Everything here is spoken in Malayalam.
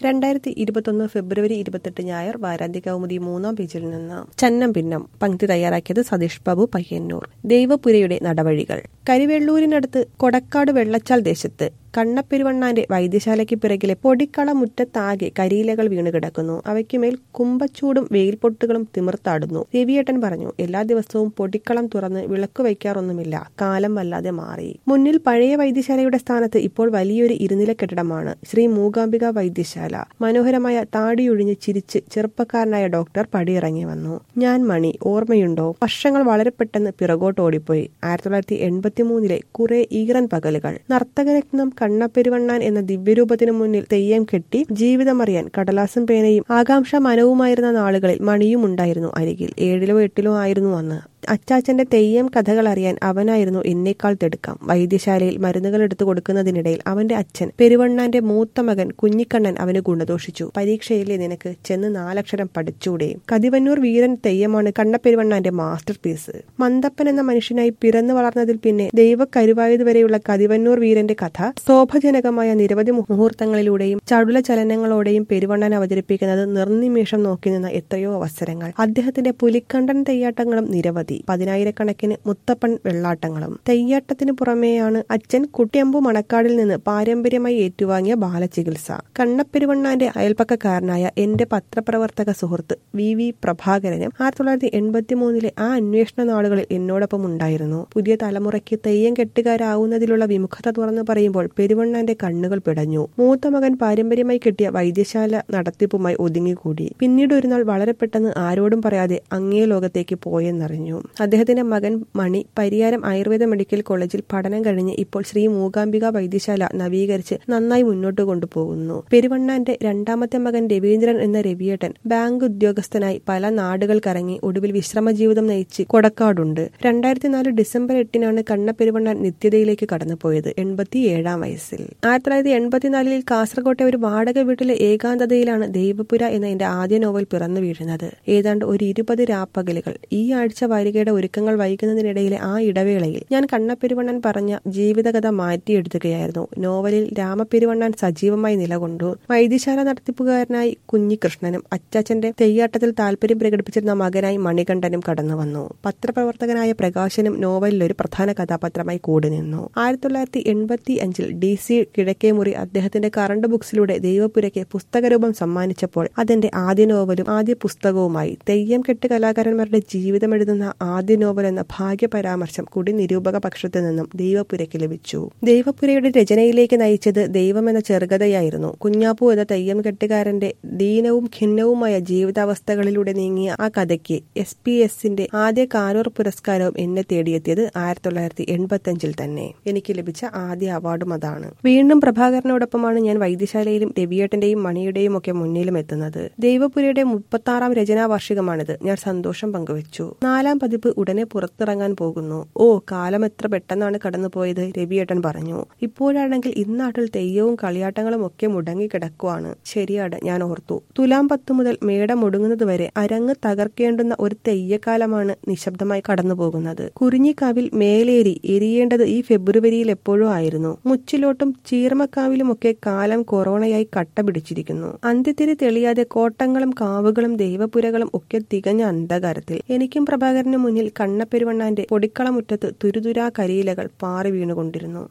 രണ്ടായിരത്തി ഇരുപത്തൊന്ന് ഫെബ്രുവരി ഇരുപത്തെട്ട് ഞായർ വാരാന്ത്യ കൗമുദി മൂന്നാം പേജിൽ നിന്ന് ചന്നം ഭിന്നം പങ്ക്തി തയ്യാറാക്കിയത് സതീഷ് ബാബു പയ്യന്നൂർ ദൈവപുരയുടെ നടവഴികൾ കരിവെള്ളൂരിനടുത്ത് കൊടക്കാട് വെള്ളച്ചാൽ ദേശത്ത് കണ്ണപ്പെരുവണ്ണാന്റെ വൈദ്യശാലയ്ക്ക് പിറകിലെ പൊടിക്കള മുറ്റത്താകെ കരിയിലകൾ വീണുകിടക്കുന്നു അവയ്ക്കുമേൽ കുമ്പച്ചൂടും വെയിൽപൊട്ടുകളും തിമിർത്താടുന്നു രവിയേട്ടൻ പറഞ്ഞു എല്ലാ ദിവസവും പൊടിക്കളം തുറന്ന് വിളക്ക് വയ്ക്കാറൊന്നുമില്ല കാലം വല്ലാതെ മാറി മുന്നിൽ പഴയ വൈദ്യശാലയുടെ സ്ഥാനത്ത് ഇപ്പോൾ വലിയൊരു ഇരുനില കെട്ടിടമാണ് ശ്രീ മൂകാംബിക വൈദ്യശാല മനോഹരമായ താടിയൊഴിഞ്ഞ് ചിരിച്ച് ചെറുപ്പക്കാരനായ ഡോക്ടർ പടിയിറങ്ങി വന്നു ഞാൻ മണി ഓർമ്മയുണ്ടോ വർഷങ്ങൾ വളരെ പെട്ടെന്ന് പിറകോട്ട് ഓടിപ്പോയി ആയിരത്തി തൊള്ളായിരത്തി എൺപത്തി മൂന്നിലെ കുറെ ഈറൻ പകലുകൾ നർത്തകരത്നം കണ്ണപ്പെരുവണ്ണാൻ എന്ന ദിവ്യരൂപത്തിനു മുന്നിൽ തെയ്യം കെട്ടി ജീവിതമറിയാൻ കടലാസും പേനയും ആകാംക്ഷ മനവുമായിരുന്ന നാളുകളിൽ മണിയും ഉണ്ടായിരുന്നു അരികിൽ ഏഴിലോ എട്ടിലോ ആയിരുന്നു അന്ന് അച്ചാച്ചന്റെ തെയ്യം കഥകൾ അറിയാൻ അവനായിരുന്നു എന്നേക്കാൾ തിടുക്കം വൈദ്യശാലയിൽ മരുന്നുകൾ എടുത്തു കൊടുക്കുന്നതിനിടയിൽ അവന്റെ അച്ഛൻ പെരുവണ്ണാന്റെ മൂത്ത മകൻ കുഞ്ഞിക്കണ്ണൻ അവന് ഗുണദോഷിച്ചു പരീക്ഷയിലെ നിനക്ക് ചെന്ന് നാലക്ഷരം പഠിച്ചൂടെ കതിവന്നൂർ വീരൻ തെയ്യമാണ് കണ്ണപ്പെരുവണ്ണാന്റെ മാസ്റ്റർ പീസ് മന്ദപ്പൻ എന്ന മനുഷ്യനായി പിറന്നു വളർന്നതിൽ പിന്നെ ദൈവ കരുവായതുവരെയുള്ള കതിവന്നൂർ വീരന്റെ കഥ ശോഭജനകമായ നിരവധി മുഹൂർത്തങ്ങളിലൂടെയും ചടുല ചലനങ്ങളോടെയും പെരുവണ്ണാൻ അവതരിപ്പിക്കുന്നത് നിർനിമേഷം നോക്കി നിന്ന എത്രയോ അവസരങ്ങൾ അദ്ദേഹത്തിന്റെ പുലിക്കണ്ടൻ തെയ്യാട്ടങ്ങളും നിരവധി പതിനായിരക്കണക്കിന് മുത്തപ്പൻ വെള്ളാട്ടങ്ങളും തെയ്യാട്ടത്തിന് പുറമെയാണ് അച്ഛൻ കുട്ടിയമ്പു മണക്കാടിൽ നിന്ന് പാരമ്പര്യമായി ഏറ്റുവാങ്ങിയ ബാലചികിത്സ കണ്ണപ്പെരുവണ്ണാന്റെ അയൽപ്പക്കക്കാരനായ എന്റെ പത്രപ്രവർത്തക സുഹൃത്ത് വി വി പ്രഭാകരനും ആയിരത്തി തൊള്ളായിരത്തി എൺപത്തി മൂന്നിലെ ആ അന്വേഷണ നാളുകളിൽ എന്നോടൊപ്പം ഉണ്ടായിരുന്നു പുതിയ തലമുറയ്ക്ക് തെയ്യം കെട്ടുകാരാവുന്നതിലുള്ള വിമുഖത തുറന്നു പറയുമ്പോൾ പെരുവണ്ണാന്റെ കണ്ണുകൾ പിടഞ്ഞു മൂത്ത മകൻ പാരമ്പര്യമായി കിട്ടിയ വൈദ്യശാല നടത്തിപ്പുമായി ഒതുങ്ങിക്കൂടി പിന്നീട് ഒരു നാൾ വളരെ പെട്ടെന്ന് ആരോടും പറയാതെ അങ്ങേ ലോകത്തേക്ക് പോയെന്നറിഞ്ഞു അദ്ദേഹത്തിന്റെ മകൻ മണി പരിയാരം ആയുർവേദ മെഡിക്കൽ കോളേജിൽ പഠനം കഴിഞ്ഞ് ഇപ്പോൾ ശ്രീ മൂകാംബിക വൈദ്യശാല നവീകരിച്ച് നന്നായി മുന്നോട്ട് കൊണ്ടുപോകുന്നു പെരുവണ്ണാന്റെ രണ്ടാമത്തെ മകൻ രവീന്ദ്രൻ എന്ന രവിയേട്ടൻ ബാങ്ക് ഉദ്യോഗസ്ഥനായി പല നാടുകൾ കറങ്ങി ഒടുവിൽ വിശ്രമ ജീവിതം നയിച്ച് കൊടക്കാടുണ്ട് രണ്ടായിരത്തി നാല് ഡിസംബർ എട്ടിനാണ് കണ്ണ പെരുവണ്ണാൻ നിത്യതയിലേക്ക് കടന്നുപോയത് എൺപത്തിയേഴാം വയസ്സിൽ ആയിരത്തി തൊള്ളായിരത്തി എൺപത്തിനാലിൽ കാസർകോട്ടെ ഒരു വാടക വീട്ടിലെ ഏകാന്തതയിലാണ് ദൈവപുര എന്ന എന്റെ ആദ്യ നോവൽ പിറന്നു വീഴുന്നത് ഏതാണ്ട് ഒരു ഇരുപത് രാപ്പകലുകൾ ഈ ആഴ്ച വാരികയുടെ ഒരുക്കങ്ങൾ വൈകുന്നതിനിടയിലെ ആ ഇടവേളയിൽ ഞാൻ കണ്ണപ്പെരുവണ്ണൻ പറഞ്ഞ ജീവിതകഥ മാറ്റിയെടുക്കുകയായിരുന്നു നോവലിൽ രാമപ്പെരുവണ്ണൻ സജീവമായി നിലകൊണ്ടു വൈദ്യശാല നടത്തിപ്പുകാരനായി കുഞ്ഞികൃഷ്ണനും അച്ചാച്ചന്റെ തെയ്യാട്ടത്തിൽ താല്പര്യം പ്രകടിപ്പിച്ചിരുന്ന മകനായി മണികണ്ഠനും കടന്നു വന്നു പത്രപ്രവർത്തകനായ പ്രകാശനും നോവലിൽ ഒരു പ്രധാന കഥാപാത്രമായി കൂടി നിന്നു ആയിരത്തി തൊള്ളായിരത്തി എൺപത്തി അഞ്ചിൽ ഡി സി കിഴക്കേമുറി അദ്ദേഹത്തിന്റെ കറണ്ട് ബുക്സിലൂടെ ദൈവപുരയ്ക്ക് പുസ്തകരൂപം സമ്മാനിച്ചപ്പോൾ അതെന്റെ ആദ്യ നോവലും ആദ്യ പുസ്തകവുമായി തെയ്യം കെട്ട് കലാകാരന്മാരുടെ ജീവിതം എഴുതുന്ന ആദ്യ നോവൽ എന്ന ഭാഗ്യ പരാമർശം കുടി നിരൂപക പക്ഷത്തു നിന്നും ദൈവപുരയ്ക്ക് ലഭിച്ചു ദൈവപുരയുടെ രചനയിലേക്ക് നയിച്ചത് ദൈവം എന്ന ചെറുകഥയായിരുന്നു കുഞ്ഞാപ്പു എന്ന തെയ്യം കെട്ടുകാരന്റെ ദീനവും ഖിന്നവുമായ ജീവിതാവസ്ഥകളിലൂടെ നീങ്ങിയ ആ കഥയ്ക്ക് എസ് പി എസിന്റെ ആദ്യ കാനൂർ പുരസ്കാരവും എന്നെ തേടിയെത്തിയത് ആയിരത്തി തൊള്ളായിരത്തി എൺപത്തി അഞ്ചിൽ തന്നെ എനിക്ക് ലഭിച്ച ആദ്യ അവാർഡും അതാണ് വീണ്ടും പ്രഭാകരനോടൊപ്പമാണ് ഞാൻ വൈദ്യശാലയിലും രവിയേട്ടന്റെയും മണിയുടെയും ഒക്കെ മുന്നിലും എത്തുന്നത് ദൈവപുരയുടെ മുപ്പത്താറാം രചനാ വാർഷികമാണിത് ഞാൻ സന്തോഷം പങ്കുവച്ചു നാലാം പതിപ്പ് ഉടനെ പുറത്തിറങ്ങാൻ പോകുന്നു ഓ കാലം എത്ര പെട്ടെന്നാണ് കടന്നുപോയത് രവിയേട്ടൻ പറഞ്ഞു ഇപ്പോഴാണെങ്കിൽ ഇന്നാട്ടിൽ തെയ്യവും കളിയാട്ടങ്ങളും ഒക്കെ മുടങ്ങി കിടക്കുവാണ് ശരിയാണ് ഞാൻ ഓർത്തു തുലാം പത്ത് മുതൽ മേടം ഒടുങ്ങുന്നതുവരെ അരങ്ങ് തകർക്കേണ്ടുന്ന ഒരു തെയ്യക്കാലമാണ് നിശബ്ദമായി കടന്നുപോകുന്നത് കുറിഞ്ഞിക്കാവിൽ മേലേരി എരിയേണ്ടത് ഈ ഫെബ്രുവരിയിൽ എപ്പോഴോ ആയിരുന്നു മുച്ചിലോട്ടും ചീർമക്കാവിലുമൊക്കെ കാലം കൊറോണയായി കട്ട പിടിച്ചിരിക്കുന്നു അന്ത്യത്തിരി തെളിയാതെ കോട്ടങ്ങളും കാവുകളും ദൈവപുരകളും ഒക്കെ തികഞ്ഞ അന്ധകാരത്തിൽ എനിക്കും പ്രഭാകരന് മുന്നിൽ കണ്ണപ്പെരുവണ്ണാന്റെ പൊടിക്കളമുറ്റത്ത് തുരുതുരാ കരിയിലകൾ പാറി വീണുകൊണ്ടിരുന്നു